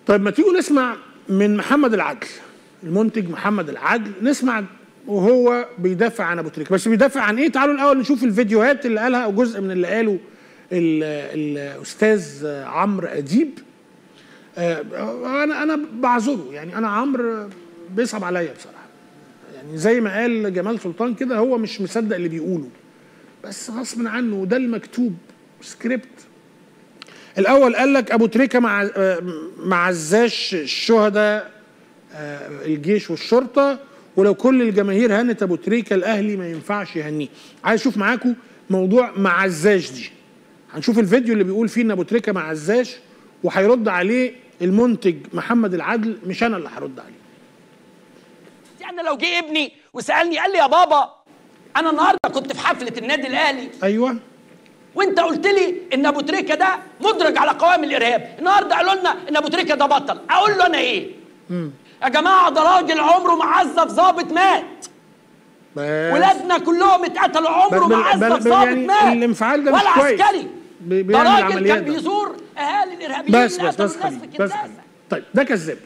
طيب ما تيجوا نسمع من محمد العدل المنتج محمد العدل نسمع وهو بيدافع عن ابو تريكه بس بيدافع عن ايه تعالوا الاول نشوف الفيديوهات اللي قالها او جزء من اللي قاله ال- الاستاذ عمرو اديب آه، انا انا بعذره يعني انا عمرو بيصعب عليا بصراحه يعني زي ما قال جمال سلطان كده هو مش مصدق اللي بيقوله بس غصب عنه ده المكتوب سكريبت الاول قال لك ابو تريكه مع آه، ما عزاش الشهداء آه، الجيش والشرطه ولو كل الجماهير هنت ابو تريكه الاهلي ما ينفعش يهنيه عايز اشوف معاكم موضوع ما عزاش دي هنشوف الفيديو اللي بيقول فيه ان ابو تريكه ما عزاش وهيرد عليه المنتج محمد العدل مش انا اللي هرد عليه يعني لو جه ابني وسالني قال لي يا بابا انا النهارده كنت في حفله النادي الاهلي ايوه وانت قلت لي ان ابو تريكه ده مدرج على قوائم الارهاب النهارده قالوا لنا ان ابو تريكه ده بطل اقول له انا ايه يا جماعه ده راجل عمره ما عزف ظابط مات بس ولادنا كلهم اتقتلوا عمره بل- ما بل- عزف بل- ظابط يعني مات الانفعال ده مش ولا كويس. عسكري بي- ده بيعمل راجل العمليات كان ده. بيزور اهالي الارهابيين بس اللي بس قتلوا بس الناس خليك في بس الكنتاسه خليك طيب ده كذاب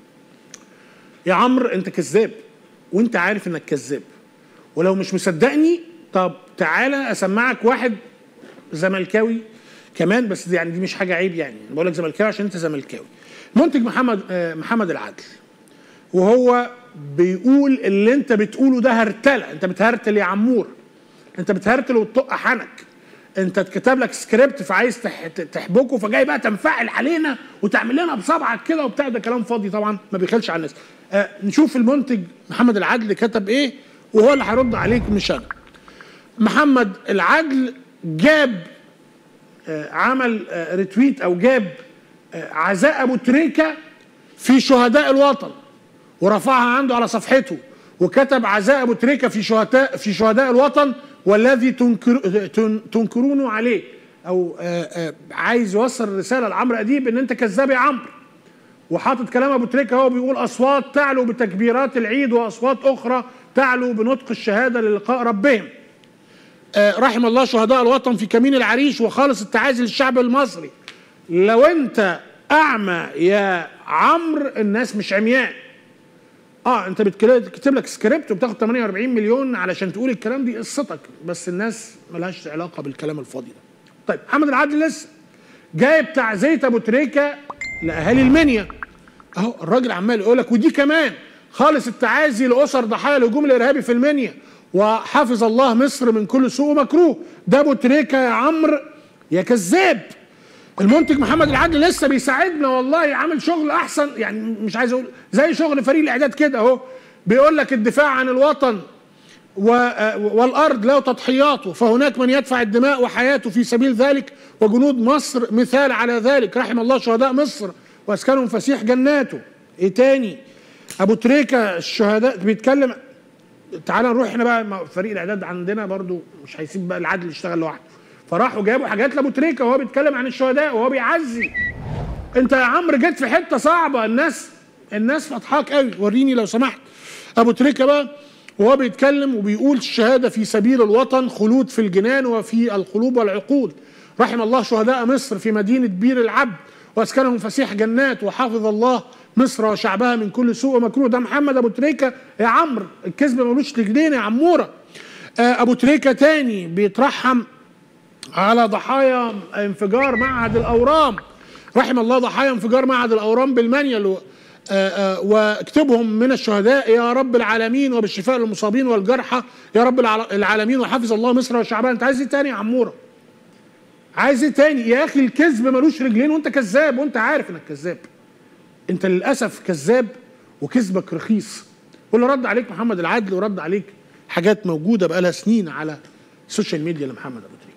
يا عمرو انت كذاب وانت عارف انك كذاب ولو مش مصدقني طب تعالى اسمعك واحد زملكاوي كمان بس دي يعني دي مش حاجه عيب يعني انا بقول لك زملكاوي عشان انت زملكاوي منتج محمد آه، محمد العدل وهو بيقول اللي انت بتقوله ده هرتله انت بتهرتل يا عمور انت بتهرتل وتطق حنك انت اتكتب لك سكريبت فعايز تح- تحبكه فجاي بقى تنفعل علينا وتعمل لنا بصبعك كده وبتاع ده كلام فاضي طبعا ما بيخلش على الناس آه نشوف المنتج محمد العدل كتب ايه وهو اللي هيرد عليك مش انا محمد العدل جاب آه عمل آه ريتويت او جاب آه عزاء ابو تريكه في شهداء الوطن ورفعها عنده على صفحته وكتب عزاء ابو تريكه في شهداء في شهداء الوطن والذي تنكر تن- تنكرونه عليه او آه، آه، عايز يوصل رساله لعمرو اديب ان انت كذاب يا عمرو وحاطط كلام ابو تريكه هو بيقول اصوات تعلو بتكبيرات العيد واصوات اخرى تعلو بنطق الشهاده للقاء ربهم آه، رحم الله شهداء الوطن في كمين العريش وخالص التعازي للشعب المصري لو انت اعمى يا عمرو الناس مش عمياء اه انت بتكتب لك سكريبت وبتاخد 48 مليون علشان تقول الكلام دي قصتك بس الناس ملهاش علاقه بالكلام الفاضي ده طيب محمد العدل لسه جايب تعزيه ابو تريكه لاهالي المنيا اهو الراجل عمال يقول لك ودي كمان خالص التعازي لاسر ضحايا الهجوم الارهابي في المنيا وحفظ الله مصر من كل سوء ومكروه ده ابو تريكه يا عمرو يا كذاب المنتج محمد العدل لسه بيساعدنا والله عامل شغل احسن يعني مش عايز اقول زي شغل فريق الاعداد كده اهو بيقول لك الدفاع عن الوطن و- والارض له تضحياته فهناك من يدفع الدماء وحياته في سبيل ذلك وجنود مصر مثال على ذلك رحم الله شهداء مصر واسكنهم فسيح جناته ايه تاني ابو تريكه الشهداء بيتكلم تعال نروح احنا بقى مع فريق الاعداد عندنا برضو مش هيسيب بقى العدل يشتغل لوحده فراحوا جابوا حاجات لابو تريكه وهو بيتكلم عن الشهداء وهو بيعزي انت يا عمرو جيت في حته صعبه الناس الناس فضحاك قوي وريني لو سمحت ابو تريكه بقى وهو بيتكلم وبيقول الشهاده في سبيل الوطن خلود في الجنان وفي القلوب والعقول رحم الله شهداء مصر في مدينه بير العبد واسكنهم فسيح جنات وحافظ الله مصر وشعبها من كل سوء ومكروه ده محمد ابو تريكه يا عمرو الكذب ملوش رجلين يا عموره آه، ابو تريكه تاني بيترحم على ضحايا انفجار معهد الاورام رحم الله ضحايا انفجار معهد الاورام بالمنيل و- آه، آه، واكتبهم من الشهداء يا رب العالمين وبالشفاء للمصابين والجرحى يا رب الع- العالمين وحفظ الله مصر وشعبها انت عايز ايه تاني يا عموره عايز ايه تاني يا اخي الكذب ملوش رجلين وانت كذاب وانت عارف انك كذاب انت للاسف كذاب وكذبك رخيص واللي رد عليك محمد العدل ورد عليك حاجات موجوده بقالها سنين على السوشيال ميديا لمحمد ابو تريكه